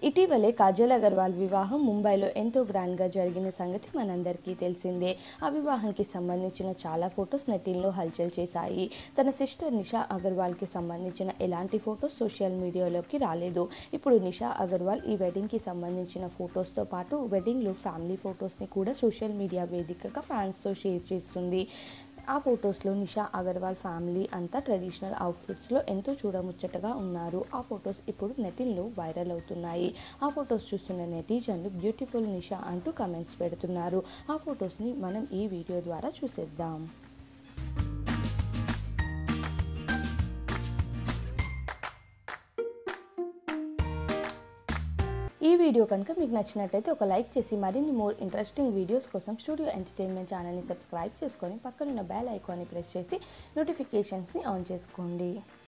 ఇటీవలే కాజల్ అగర్వాల్ వివాహం ముంబైలో ఎంతో గ్రాండ్గా జరిగిన సంగతి మనందరికీ తెలిసిందే ఆ వివాహానికి సంబంధించిన చాలా ఫొటోస్ నెట్టిల్లో హల్చల్ చేశాయి తన సిస్టర్ నిషా అగర్వాల్కి సంబంధించిన ఎలాంటి ఫొటోస్ సోషల్ మీడియాలోకి రాలేదు ఇప్పుడు నిషా అగర్వాల్ ఈ వెడ్డింగ్కి సంబంధించిన ఫొటోస్తో పాటు వెడ్డింగ్లో ఫ్యామిలీ ఫొటోస్ని కూడా సోషల్ మీడియా వేదికగా ఫ్యాన్స్తో షేర్ చేస్తుంది ఆ ఫొటోస్లో నిషా అగర్వాల్ ఫ్యామిలీ అంతా ట్రెడిషనల్ అవుట్ఫిట్స్లో ఎంతో చూడముచ్చటగా ఉన్నారు ఆ ఫొటోస్ ఇప్పుడు నెటిల్లో వైరల్ అవుతున్నాయి ఆ ఫొటోస్ చూస్తున్న నెటిజన్లు బ్యూటిఫుల్ నిషా అంటూ కమెంట్స్ పెడుతున్నారు ఆ ఫొటోస్ని మనం ఈ వీడియో ద్వారా చూసేద్దాం ఈ వీడియో కనుక మీకు నచ్చినట్టయితే ఒక లైక్ చేసి మరిన్ని మోర్ ఇంట్రెస్టింగ్ వీడియోస్ కోసం స్టూడియో ఎంటర్టైన్మెంట్ ఛానల్ని సబ్స్క్రైబ్ చేసుకొని పక్కనున్న బెల్ ఐకాన్ని ప్రెస్ చేసి నోటిఫికేషన్స్ని ఆన్ చేసుకోండి